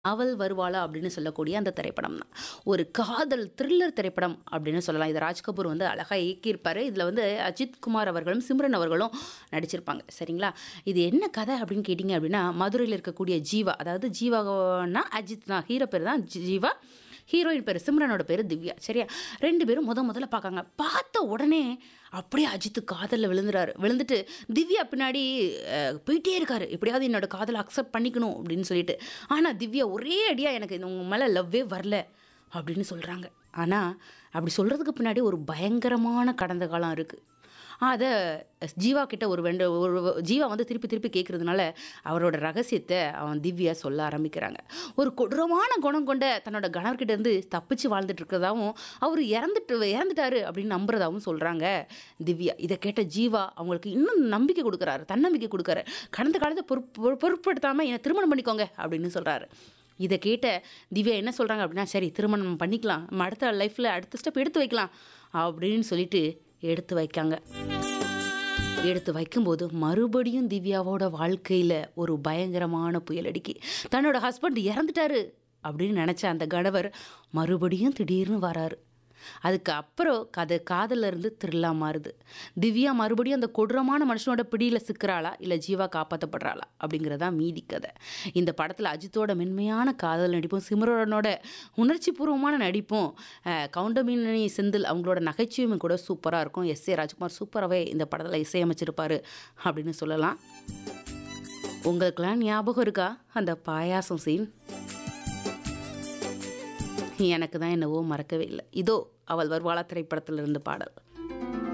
அவள் வருவாளா அப்படின்னு சொல்லக்கூடிய அந்த திரைப்படம் தான் ஒரு காதல் த்ரில்லர் திரைப்படம் அப்படின்னு சொல்லலாம் இதை ராஜ் கபூர் வந்து அழகாக இயக்கியிருப்பார் இதில் வந்து அஜித் குமார் அவர்களும் சிம்ரன் அவர்களும் நடிச்சிருப்பாங்க சரிங்களா இது என்ன கதை அப்படின்னு கேட்டிங்க அப்படின்னா மதுரையில் இருக்கக்கூடிய ஜீவா அதாவது ஜீவானா அஜித் தான் ஹீரோ பேர் தான் ஜி- ஜீவா ஹீரோயின் பேர் சிம்ரனோட பேர் திவ்யா சரியா ரெண்டு பேரும் முத முதல்ல பார்க்காங்க பார்த்த உடனே அப்படியே அஜித் காதலில் விழுந்துறாரு விழுந்துட்டு திவ்யா பின்னாடி அஹ், போயிட்டே இருக்காரு எப்படியாவது என்னோட காதலை அக்செப்ட் பண்ணிக்கணும் அப்படின்னு சொல்லிட்டு ஆனால் திவ்யா ஒரே அடியாக எனக்கு இது உங்க மேலே லவ்வே வரல அப்படின்னு சொல்கிறாங்க ஆனால் அப்படி சொல்கிறதுக்கு பின்னாடி ஒரு பயங்கரமான கடந்த காலம் இருக்குது அதை ஜீவா கிட்ட ஒரு வெண்ட ஒரு ஜீவா வந்து திருப்பி திருப்பி கேட்குறதுனால அவரோட ரகசியத்தை அவன் திவ்யா சொல்ல ஆரம்பிக்கிறாங்க ஒரு கொடூரமான குணம் கொண்ட தன்னோட கணவர்கிட்ட இருந்து தப்பிச்சு வாழ்ந்துட்டு இருக்கிறதாவும் அவர் இறந்துட்டு இறந்துட்டாரு அப்படின்னு நம்புறதாவும் சொல்கிறாங்க திவ்யா இதை கேட்ட ஜீவா அவங்களுக்கு இன்னும் நம்பிக்கை கொடுக்குறாரு தன்னம்பிக்கை கொடுக்குறாரு கடந்த காலத்தை பொறுப்பு பொருட்படுத்தாமல் என்னை திருமணம் பண்ணிக்கோங்க அப்படின்னு சொல்கிறாரு இதை கேட்ட திவ்யா என்ன சொல்கிறாங்க அப்படின்னா சரி திருமணம் பண்ணிக்கலாம் நம்ம அடுத்த லைஃப்பில் அடுத்த ஸ்டெப் எடுத்து வைக்கலாம் அப்படின்னு சொல்லிட்டு எடுத்து வைக்காங்க எடுத்து வைக்கும்போது மறுபடியும் திவ்யாவோட வாழ்க்கையில் ஒரு பயங்கரமான புயல் அடிக்கி தன்னோட ஹஸ்பண்ட் இறந்துட்டாரு அப்படின்னு நினச்ச அந்த கணவர் மறுபடியும் திடீர்னு வராரு அதுக்கு அப்புறம் கதை காதல்ல இருந்து த்ரில்லா மாறுது திவ்யா மறுபடியும் அந்த கொடூரமான மனுஷனோட பிடியில் சிக்கிறாளா இல்லை ஜீவா காப்பாற்றப்படுறாளா அப்படிங்கிறதா மீதி கதை இந்த படத்தில் அஜித்தோட மென்மையான காதல் நடிப்பும் சிம்ரனோட உணர்ச்சி பூர்வமான நடிப்பும் அஹ், கவுண்டமினி செந்தில் அவங்களோட நகைச்சுவையும் கூட சூப்பராக இருக்கும் எஸ் ஏ ராஜ்குமார் சூப்பராகவே இந்த படத்தில் இசையமைச்சிருப்பாரு அப்படின்னு சொல்லலாம் உங்களுக்கெல்லாம் ஞாபகம் இருக்கா அந்த பாயாசம் சீன் எனக்கு தான் என்னவோ மறக்கவே இல்லை இதோ அவள் வருவாளா திரைப்படத்தில் இருந்து பாடல்